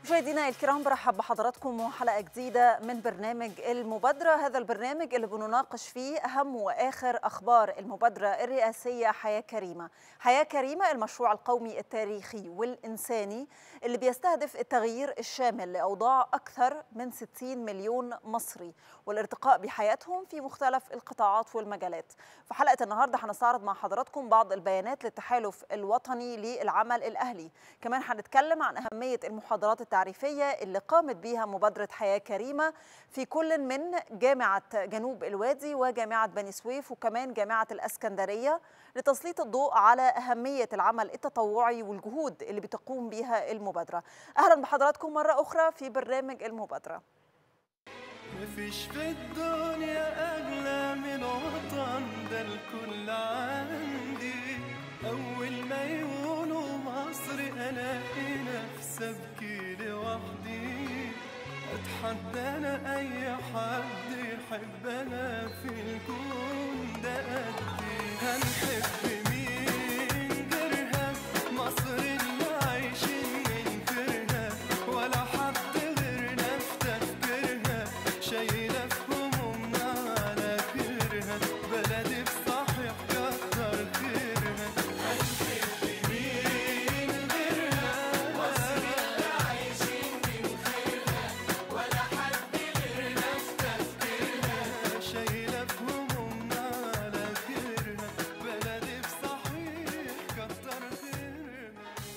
مشاهدينا الكرام برحب بحضراتكم وحلقه جديده من برنامج المبادره هذا البرنامج اللي بنناقش فيه اهم واخر اخبار المبادره الرئاسيه حياه كريمه حياه كريمه المشروع القومي التاريخي والانساني اللي بيستهدف التغيير الشامل لاوضاع اكثر من 60 مليون مصري والارتقاء بحياتهم في مختلف القطاعات والمجالات في حلقه النهارده هنستعرض مع حضراتكم بعض البيانات للتحالف الوطني للعمل الاهلي كمان هنتكلم عن اهميه المحاضرات التعريفية اللي قامت بيها مبادرة حياة كريمة في كل من جامعة جنوب الوادي وجامعة بني سويف وكمان جامعة الأسكندرية لتسليط الضوء على أهمية العمل التطوعي والجهود اللي بتقوم بها المبادرة أهلا بحضراتكم مرة أخرى في برنامج المبادرة مفيش في الدنيا أغلى من وطن ده الكل عندي أول ما يقولوا مصر ألاقي نفسي أبكي لوحدي أتحدى أنا أي حد يحب أنا في الكون ده قدي هنحب مين غيرها مصر اللي عايشين ننكرها ولا حد غيرنا في تفكيرها شايلة في همومنا على كرها بلدي بصحيح كتر خيرها هنحب مين غيرها مصر اللي عايشين ننكرها ولا حد غيرنا في تفكيرها شايلة في همومنا على كرها بلدي بصحيح كتر خيرها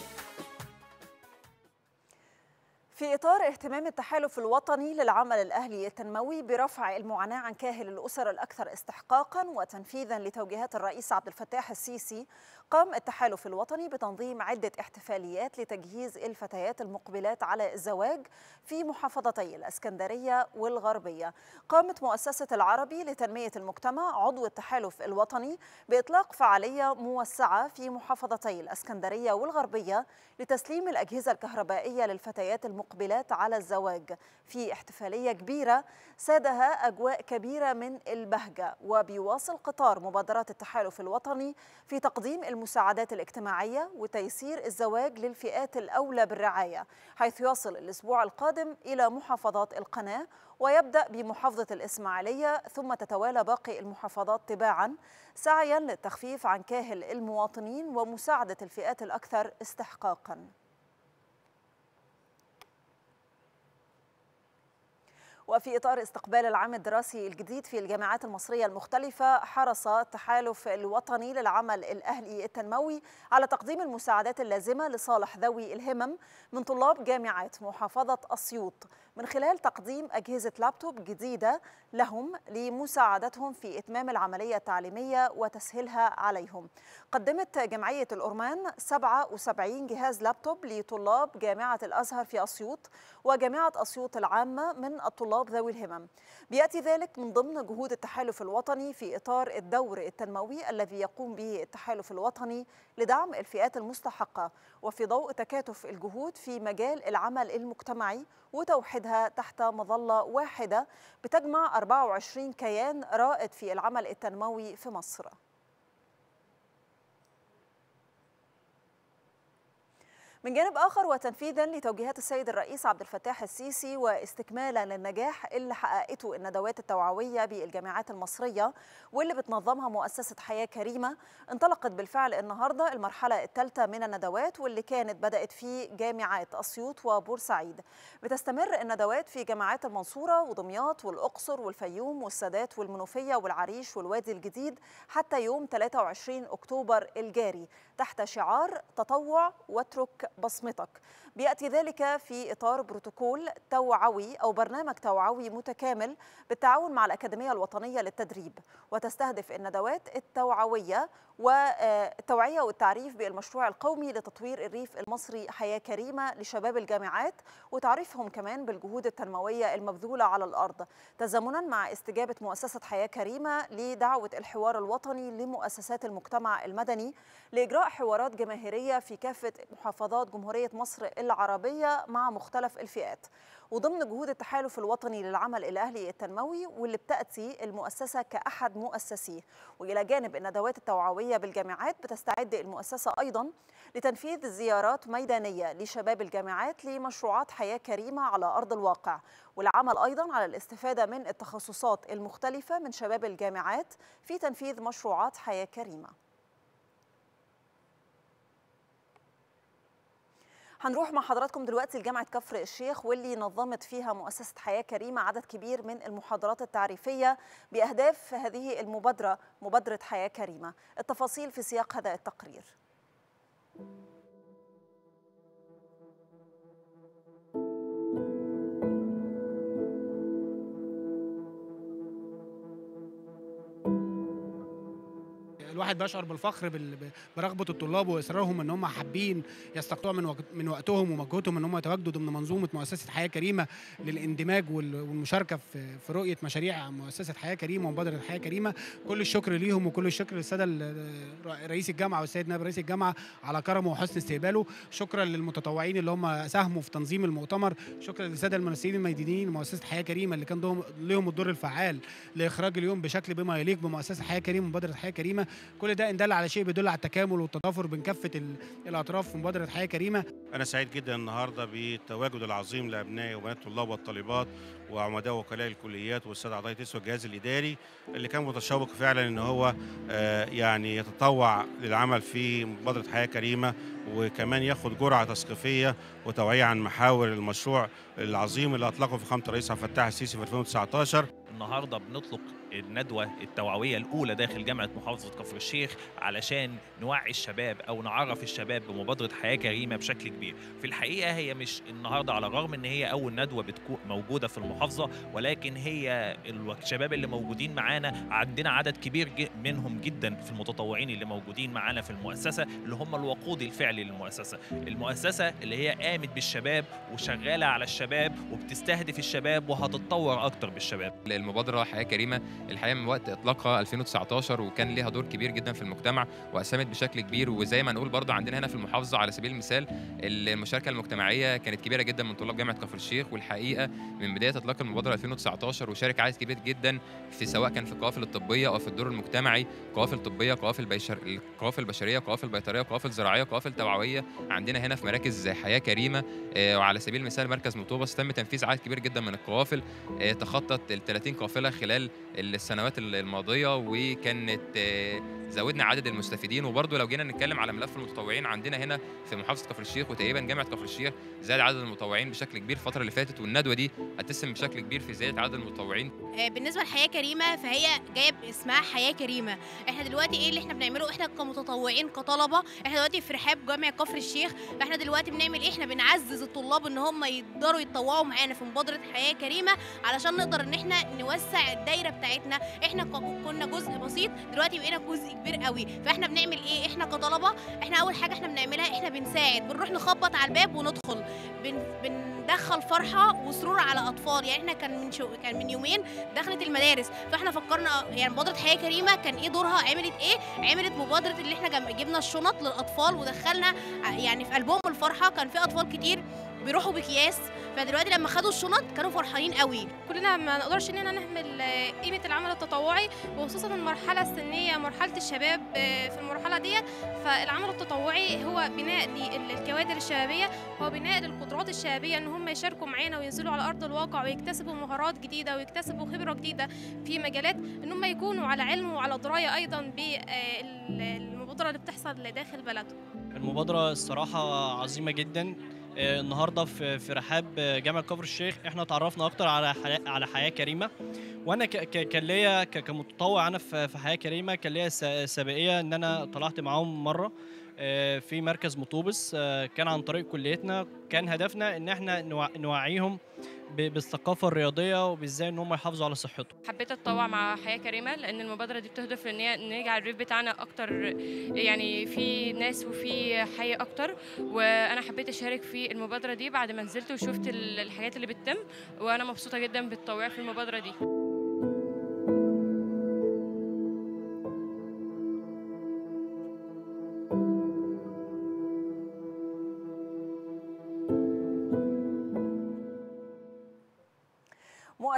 في إطار اهتمام التحالف الوطني للعمل الأهلي التنموي برفع المعاناة عن كاهل الأسر الأكثر استحقاقا وتنفيذا لتوجيهات الرئيس عبد الفتاح السيسي قام التحالف الوطني بتنظيم عدة احتفاليات لتجهيز الفتيات المقبلات على الزواج في محافظتي الأسكندرية والغربية قامت مؤسسة العربي لتنمية المجتمع عضو التحالف الوطني بإطلاق فعالية موسعة في محافظتي الأسكندرية والغربية لتسليم الأجهزة الكهربائية للفتيات المقبلات على الزواج في احتفالية كبيرة سادها أجواء كبيرة من البهجة وبيواصل قطار مبادرات التحالف الوطني في تقديم المساعدات الاجتماعية وتيسير الزواج للفئات الأولى بالرعاية حيث يصل الأسبوع القادم إلى محافظات القناة ويبدأ بمحافظة الإسماعيلية ثم تتوالى باقي المحافظات تباعا سعيا للتخفيف عن كاهل المواطنين ومساعدة الفئات الأكثر استحقاقا وفي إطار استقبال العام الدراسي الجديد في الجامعات المصرية المختلفة حرص التحالف الوطني للعمل الأهلي التنموي على تقديم المساعدات اللازمة لصالح ذوي الهمم من طلاب جامعات محافظة أسيوط من خلال تقديم أجهزة لابتوب جديدة لهم لمساعدتهم في إتمام العملية التعليمية وتسهيلها عليهم قدمت جمعية الأورمان 77 جهاز لابتوب لطلاب جامعة الأزهر في أسيوط وجامعة أسيوط العامة من الطلاب ذوي الهمم بيأتي ذلك من ضمن جهود التحالف الوطني في إطار الدور التنموي الذي يقوم به التحالف الوطني لدعم الفئات المستحقة وفي ضوء تكاتف الجهود في مجال العمل المجتمعي وتوحيدها تحت مظلة واحدة بتجمع 24 كيان رائد في العمل التنموي في مصر من جانب آخر وتنفيذا لتوجيهات السيد الرئيس عبد الفتاح السيسي واستكمالا للنجاح اللي حققته الندوات التوعوية بالجامعات المصرية واللي بتنظمها مؤسسة حياة كريمة انطلقت بالفعل النهاردة المرحلة الثالثة من الندوات واللي كانت بدأت في جامعات أسيوط وبورسعيد بتستمر الندوات في جامعات المنصورة ودمياط والأقصر والفيوم والسادات والمنوفية والعريش والوادي الجديد حتى يوم 23 أكتوبر الجاري تحت شعار تطوع واترك بصمتك بياتي ذلك في اطار بروتوكول توعوي او برنامج توعوي متكامل بالتعاون مع الاكاديميه الوطنيه للتدريب وتستهدف الندوات التوعويه والتوعيه والتعريف بالمشروع القومي لتطوير الريف المصري حياه كريمه لشباب الجامعات وتعريفهم كمان بالجهود التنمويه المبذوله على الارض تزامنا مع استجابه مؤسسه حياه كريمه لدعوه الحوار الوطني لمؤسسات المجتمع المدني لاجراء حوارات جماهيريه في كافه محافظات جمهوريه مصر العربيه مع مختلف الفئات وضمن جهود التحالف الوطني للعمل الأهلي التنموي واللي بتأتي المؤسسة كأحد مؤسسيه وإلى جانب الندوات التوعوية بالجامعات بتستعد المؤسسة أيضا لتنفيذ زيارات ميدانية لشباب الجامعات لمشروعات حياة كريمة على أرض الواقع والعمل أيضا على الاستفادة من التخصصات المختلفة من شباب الجامعات في تنفيذ مشروعات حياة كريمة هنروح مع حضراتكم دلوقتي لجامعة كفر الشيخ واللي نظمت فيها مؤسسة حياة كريمة عدد كبير من المحاضرات التعريفية بأهداف هذه المبادرة مبادرة حياة كريمة التفاصيل في سياق هذا التقرير الواحد بيشعر بالفخر بال- برغبه الطلاب واصرارهم ان هم حابين يستقطعوا من وقت من وقتهم ومجهودهم ان هم يتواجدوا ضمن منظومه مؤسسه حياه كريمه للاندماج وال- والمشاركه في في رؤيه مشاريع مؤسسه حياه كريمه ومبادره حياه كريمه كل الشكر ليهم وكل الشكر للساده ال- رئيس الجامعه والسيد نائب رئيس الجامعه على كرمه وحسن استقباله شكرا للمتطوعين اللي هم ساهموا في تنظيم المؤتمر شكرا للساده الممثلين الميدانيين لمؤسسه حياه كريمه اللي كان لهم لهم الدور الفعال لاخراج اليوم بشكل بما يليق بمؤسسه حياه كريمه ومبادره حياه كريمه كل ده ان دل على شيء بيدل على التكامل والتضافر بين كافه ال- الاطراف في مبادره حياه كريمه أنا سعيد جدا النهارده بالتواجد العظيم لأبنائي وبنات الطلاب والطالبات وعمداء وكلاء الكليات والسادة أعضاء تيس والجهاز الإداري اللي كان متشوق فعلا إن هو آه، يعني يتطوع للعمل في مبادرة حياة كريمة وكمان ياخد جرعة تثقيفية وتوعية عن محاور المشروع العظيم اللي أطلقه فخامة الرئيس عبد الفتاح السيسي في 2019 النهارده بنطلق الندوه التوعويه الاولى داخل جامعه محافظه كفر الشيخ علشان نوعي الشباب او نعرف الشباب بمبادره حياه كريمه بشكل كبير في الحقيقه هي مش النهارده على الرغم ان هي اول ندوه بتكون موجوده في المحافظه ولكن هي الشباب اللي موجودين معانا عندنا عدد كبير ج- منهم جدا في المتطوعين اللي موجودين معانا في المؤسسه اللي هم الوقود الفعلي للمؤسسه المؤسسه اللي هي قامت بالشباب وشغاله على الشباب وبتستهدف الشباب وهتتطور اكتر بالشباب المبادرة حياة كريمة الحقيقة من وقت إطلاقها 2019 وكان ليها دور كبير جدا في المجتمع وأسهمت بشكل كبير وزي ما نقول برضو عندنا هنا في المحافظة على سبيل المثال المشاركة المجتمعية كانت كبيرة جدا من طلاب جامعة كفر الشيخ والحقيقة من بداية إطلاق المبادرة 2019 وشارك عدد كبير جدا في سواء كان في القوافل الطبية أو في الدور المجتمعي قوافل طبية قوافل بيشر القوافل البشرية قوافل بيطرية قوافل زراعية قوافل توعوية عندنا هنا في مراكز حياة كريمة آه، وعلى سبيل المثال مركز مطوبس تم تنفيذ عدد كبير جدا من القوافل آه، تخطت ال 30 قافله خلال السنوات الماضيه وكانت آه، زودنا عدد المستفيدين وبرضه لو جينا نتكلم على ملف المتطوعين عندنا هنا في محافظه كفر الشيخ وتقريبا جامعه كفر الشيخ زاد عدد المتطوعين بشكل كبير الفتره اللي فاتت والندوه دي هتسهم بشكل كبير في زياده عدد المتطوعين آه، بالنسبه لحياه كريمه فهي جايه باسمها حياه كريمه احنا دلوقتي ايه اللي احنا بنعمله احنا كمتطوعين كطلبه احنا دلوقتي في رحاب جامعه كفر الشيخ فاحنا دلوقتي بنعمل ايه احنا بنعزز الطلاب ان هم يقدروا يتطوعوا معانا في مبادره حياه كريمه علشان نقدر ان احنا نوسع الدايره بتاعتنا احنا ك- كنا جزء بسيط دلوقتي بقينا جزء كبير قوي فاحنا بنعمل ايه احنا كطلبه احنا اول حاجه احنا بنعملها احنا بنساعد بنروح نخبط على الباب وندخل بن بندخل فرحه وسرور على اطفال يعني احنا كان من شو كان من يومين دخلت المدارس فاحنا فكرنا يعني مبادره حياه كريمه كان ايه دورها عملت ايه عملت مبادره اللي احنا جم- جبنا الشنط للاطفال ودخلنا ع- يعني في قلبهم الفرحه كان في اطفال كتير بيروحوا بكياس فدلوقتي لما خدوا الشنط كانوا فرحانين قوي كلنا ما نقدرش اننا نهمل آه، قيمه العمل التطوعي وخصوصا المرحله السنيه مرحله الشباب آه، في المرحله ديت فالعمل التطوعي هو بناء للكوادر الشبابيه هو بناء للقدرات الشبابيه ان هم يشاركوا معانا وينزلوا على ارض الواقع ويكتسبوا مهارات جديده ويكتسبوا خبره جديده في مجالات ان هم يكونوا على علم وعلى درايه ايضا بالمبادره اللي بتحصل داخل بلدهم المبادرة الصراحة عظيمة جدا آه، النهارده في في رحاب آه، جامعة كفر الشيخ احنا اتعرفنا اكتر على حياة على حياة كريمة وانا ك- ك- كان ليا ك- كمتطوع انا في في حياة كريمة كان ليا س- سابقية ان انا طلعت معاهم مرة آه، في مركز مطوبس آه، كان عن طريق كليتنا كان هدفنا ان احنا نوع- نوعيهم ب- بالثقافة الرياضية وبازاي ان هم يحافظوا على صحتهم حبيت اتطوع مع حياه كريمه لان المبادره دي بتهدف ان هي نرجع الريف بتاعنا اكتر يعني في ناس وفي حي اكتر وانا حبيت اشارك في المبادره دي بعد ما نزلت وشفت ال- الحاجات اللي بتتم وانا مبسوطه جدا بالتطوع في المبادره دي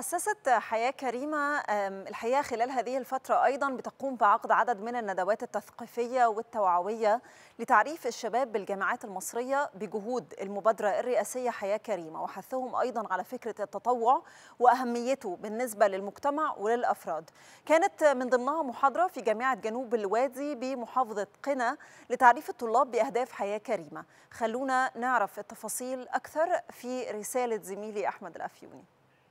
مؤسسة حياة كريمة الحقيقة خلال هذه الفترة أيضا بتقوم بعقد عدد من الندوات التثقيفية والتوعوية لتعريف الشباب بالجامعات المصرية بجهود المبادرة الرئاسية حياة كريمة وحثهم أيضا على فكرة التطوع وأهميته بالنسبة للمجتمع وللأفراد كانت من ضمنها محاضرة في جامعة جنوب الوادي بمحافظة قنا لتعريف الطلاب بأهداف حياة كريمة خلونا نعرف التفاصيل أكثر في رسالة زميلي أحمد الأفيوني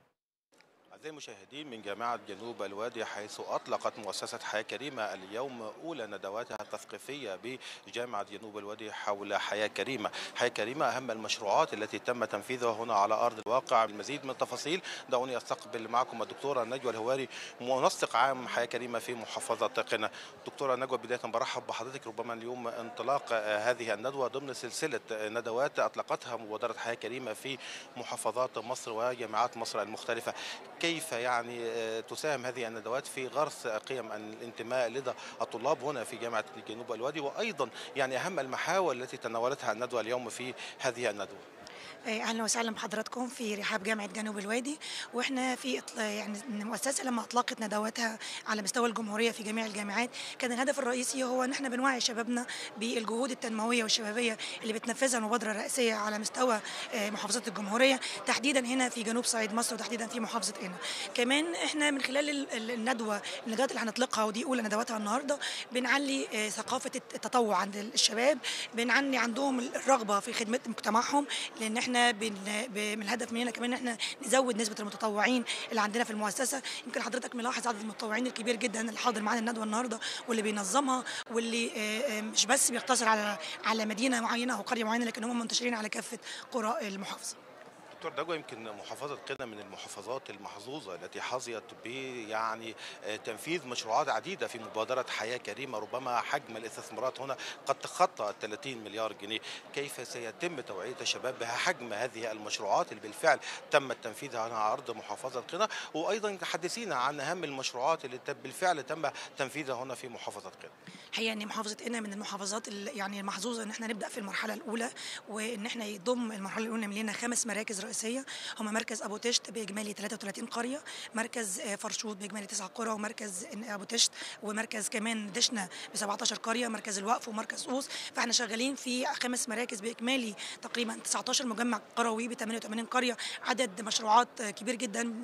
أعزائي المشاهدين من جامعة جنوب الوادي حيث أطلقت مؤسسة حياة كريمة اليوم أولى ندواتها التثقيفية بجامعة جنوب الوادي حول حياة كريمة حياة كريمة أهم المشروعات التي تم تنفيذها هنا على أرض الواقع المزيد من التفاصيل دعوني أستقبل معكم الدكتورة نجوى الهواري منسق عام حياة كريمة في محافظة قنا دكتورة نجوى بداية برحب بحضرتك ربما اليوم انطلاق هذه الندوة ضمن سلسلة ندوات أطلقتها مبادرة حياة كريمة في محافظات مصر وجامعات مصر المختلفة كيف يعني تساهم هذه الندوات في غرس قيم الانتماء لدى الطلاب هنا في جامعه جنوب الوادي وايضا يعني اهم المحاور التي تناولتها الندوه اليوم في هذه الندوه. اهلا وسهلا بحضراتكم في رحاب جامعه جنوب الوادي واحنا في يعني المؤسسه لما اطلقت ندواتها على مستوى الجمهوريه في جميع الجامعات كان الهدف الرئيسي هو ان احنا بنوعي شبابنا بالجهود التنمويه والشبابيه اللي بتنفذها المبادره الرئاسيه على مستوى محافظات الجمهوريه تحديدا هنا في جنوب صعيد مصر وتحديدا في محافظه قنا كمان احنا من خلال الندوه الندوات اللي هنطلقها ودي اولى ندواتها النهارده بنعلي ثقافه التطوع عند الشباب بنعني عندهم الرغبه في خدمه مجتمعهم لان احنا احنا من الهدف مننا كمان ان احنا نزود نسبه المتطوعين اللي عندنا في المؤسسه يمكن حضرتك ملاحظ عدد المتطوعين الكبير جدا اللي حاضر معانا الندوه النهارده واللي بينظمها واللي مش بس بيقتصر على على مدينه معينه او قريه معينه لكن هم منتشرين على كافه قرى المحافظه دكتور نجوى يمكن محافظة قنا من المحافظات المحظوظة التي حظيت ب يعني تنفيذ مشروعات عديدة في مبادرة حياة كريمة ربما حجم الاستثمارات هنا قد تخطى 30 مليار جنيه كيف سيتم توعية الشباب بحجم هذه المشروعات اللي بالفعل تم تنفيذها على أرض محافظة قنا وأيضا حدثينا عن أهم المشروعات اللي بالفعل تم تنفيذها هنا في محافظة قنا هي ان محافظه قنا من المحافظات يعني المحظوظه ان احنا نبدا في المرحله الاولى وان احنا يضم المرحله الاولى لنا خمس مراكز رئيسيه هم مركز ابو تشت باجمالي 33 قريه مركز فرشوط باجمالي 9 قرى ومركز ابو تشت ومركز كمان دشنا ب 17 قريه مركز الوقف ومركز قوس فاحنا شغالين في خمس مراكز باجمالي تقريبا 19 مجمع قروي ب 88 قريه عدد مشروعات كبير جدا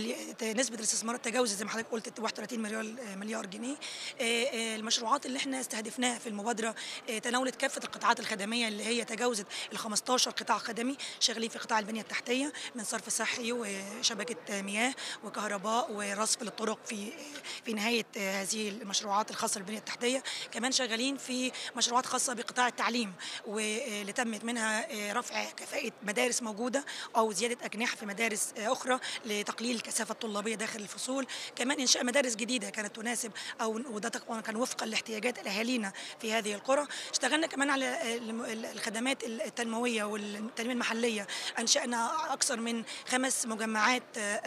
نسبه الاستثمارات تجاوزت زي ما حضرتك قلت 31 مليار مليار جنيه المشروعات اللي احنا استهدفناها في المبادره تناولت كافه القطاعات الخدميه اللي هي تجاوزت ال 15 قطاع خدمي شغالين في قطاع البنيه التحتيه من صرف صحي وشبكه مياه وكهرباء ورصف للطرق في في نهايه هذه المشروعات الخاصه بالبنيه التحتيه كمان شغالين في مشروعات خاصه بقطاع التعليم واللي تمت منها رفع كفاءه مدارس موجوده او زياده اجنحه في مدارس اخرى لتقليل الكثافه الطلابيه داخل الفصول كمان انشاء مدارس جديده كانت تناسب او وده كان وفقا لاحتياجات اهالينا في هذه القرى اشتغلنا كمان على الخدمات التنمويه والتنميه المحليه انشانا اكثر من خمس مجمعات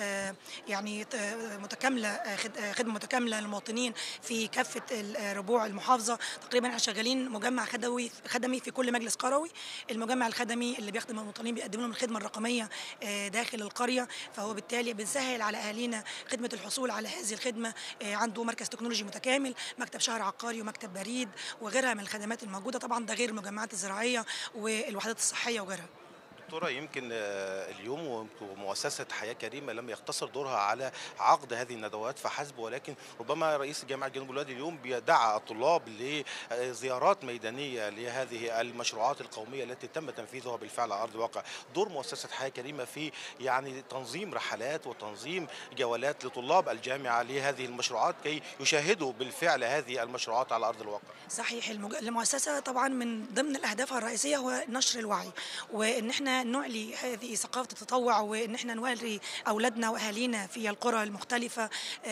يعني متكامله خدمه متكامله للمواطنين في كافه ربوع المحافظه تقريبا احنا شغالين مجمع خدمي خدمي في كل مجلس قروي المجمع الخدمي اللي بيخدم المواطنين بيقدم لهم الخدمه الرقميه داخل القريه فهو بالتالي بنسهل على اهالينا خدمه الحصول على هذه الخدمه عنده مركز تكنولوجي متكامل مكتب شهر عقاري ومكتب بريد وغيرها من الخدمات الموجوده طبعا ده غير المجمعات الزراعيه والوحدات الصحيه وغيرها دكتورة يمكن اليوم مؤسسة حياة كريمة لم يقتصر دورها على عقد هذه الندوات فحسب ولكن ربما رئيس جامعة جنوب الوادي اليوم بيدعى الطلاب لزيارات ميدانية لهذه المشروعات القومية التي تم تنفيذها بالفعل على أرض الواقع دور مؤسسة حياة كريمة في يعني تنظيم رحلات وتنظيم جولات لطلاب الجامعة لهذه المشروعات كي يشاهدوا بالفعل هذه المشروعات على أرض الواقع صحيح المج... المؤسسة طبعا من ضمن أهدافها الرئيسية هو نشر الوعي وإن احنا نعلي هذه ثقافه التطوع وان احنا نوري اولادنا واهالينا في القرى المختلفه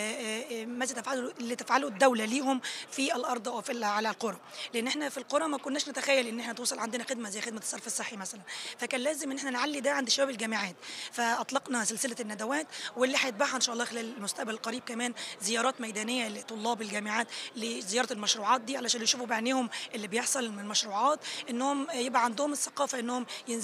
ماذا تفعله اللي تفعله الدوله ليهم في الارض او في على القرى لان احنا في القرى ما كناش نتخيل ان احنا توصل عندنا خدمه زي خدمه الصرف الصحي مثلا فكان لازم ان احنا نعلي ده عند شباب الجامعات فاطلقنا سلسله الندوات واللي هيتبعها ان شاء الله خلال المستقبل القريب كمان زيارات ميدانيه لطلاب الجامعات لزياره المشروعات دي علشان يشوفوا بعينيهم اللي بيحصل من المشروعات انهم يبقى عندهم الثقافه انهم ينزلوا كمان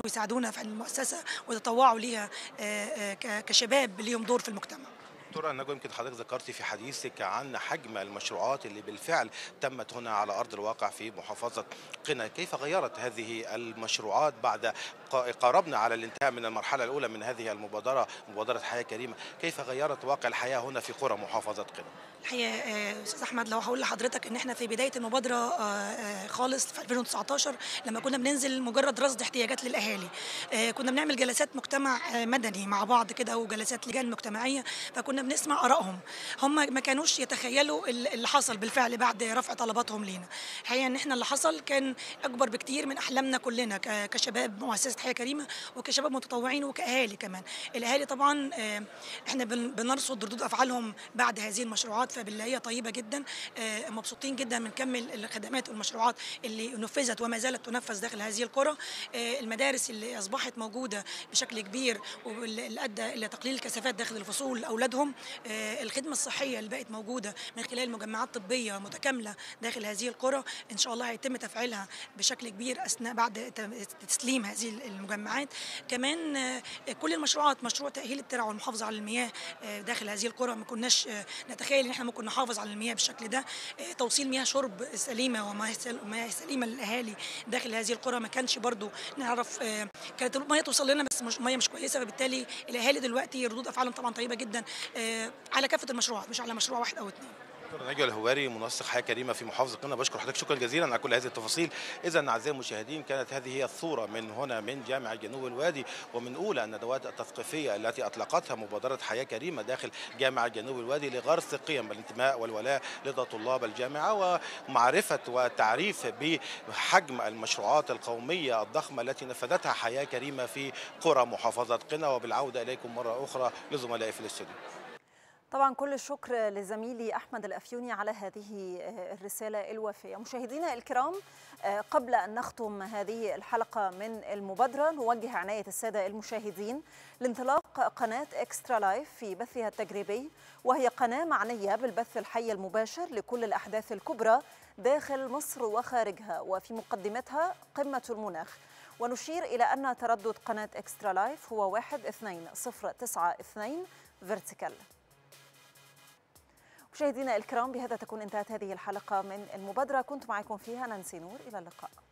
ويساعدونا في المؤسسه ويتطوعوا ليها آه، آه، ك- كشباب ليهم دور في المجتمع دكتورة نجوى يمكن حضرتك ذكرتي في حديثك عن حجم المشروعات اللي بالفعل تمت هنا على أرض الواقع في محافظة قنا كيف غيرت هذه المشروعات بعد ق- قاربنا على الانتهاء من المرحلة الأولى من هذه المبادرة مبادرة حياة كريمة كيف غيرت واقع الحياة هنا في قرى محافظة قنا الحقيقه آه، استاذ احمد لو هقول لحضرتك ان احنا في بدايه المبادره آه، آه، خالص في 2019 لما كنا بننزل مجرد رصد احتياجات للاهالي آه، كنا بنعمل جلسات مجتمع آه، مدني مع بعض كده وجلسات لجان مجتمعيه فكنا بنسمع ارائهم هم ما كانوش يتخيلوا ال- اللي حصل بالفعل بعد رفع طلباتهم لينا الحقيقه ان احنا اللي حصل كان اكبر بكتير من احلامنا كلنا ك- كشباب مؤسسه حياه كريمه وكشباب متطوعين وكاهالي كمان الاهالي طبعا آه، احنا بن- بنرصد ردود افعالهم بعد هذه المشروعات فبنلاقيها طيبه جدا آه، مبسوطين جدا من كم الخدمات والمشروعات اللي نفذت وما زالت تنفذ داخل هذه القرى آه، المدارس اللي اصبحت موجوده بشكل كبير واللي ادى الى تقليل الكثافات داخل الفصول لاولادهم آه، الخدمه الصحيه اللي بقت موجوده من خلال مجمعات طبيه متكامله داخل هذه القرى ان شاء الله هيتم تفعيلها بشكل كبير اثناء بعد ت- تسليم هذه المجمعات كمان آه، كل المشروعات مشروع تاهيل الترع والمحافظه على المياه آه، داخل هذه القرى ما كناش آه، نتخيل ان احنا ممكن نحافظ على المياه بالشكل ده آه، توصيل مياه شرب سليمه ومياه سل- مياه سليمه للاهالي داخل هذه القرى ما كانش برضو نعرف آه، كانت المياه توصل لنا بس مش مياه مش كويسه فبالتالي الاهالي دلوقتي ردود افعالهم طبعا طيبه جدا آه، على كافه المشروعات مش على مشروع واحد او اثنين دكتور نجوى الهواري منسق حياه كريمه في محافظه قنا بشكر حضرتك شكرا جزيلا على كل هذه التفاصيل اذا اعزائي المشاهدين كانت هذه هي الصوره من هنا من جامع جنوب الوادي ومن اولى الندوات التثقيفيه التي اطلقتها مبادره حياه كريمه داخل جامع جنوب الوادي لغرس قيم الانتماء والولاء لدى طلاب الجامعه ومعرفه وتعريف بحجم المشروعات القوميه الضخمه التي نفذتها حياه كريمه في قرى محافظه قنا وبالعوده اليكم مره اخرى لزملائي في الاستوديو طبعا كل الشكر لزميلي احمد الافيوني على هذه الرساله الوافيه مشاهدينا الكرام قبل ان نختم هذه الحلقه من المبادره نوجه عنايه الساده المشاهدين لانطلاق قناه اكسترا لايف في بثها التجريبي وهي قناه معنيه بالبث الحي المباشر لكل الاحداث الكبرى داخل مصر وخارجها وفي مقدمتها قمه المناخ ونشير الى ان تردد قناه اكسترا لايف هو 12092 فيرتيكال مشاهدينا الكرام بهذا تكون انتهت هذه الحلقة من المبادرة كنت معكم فيها نانسي نور إلى اللقاء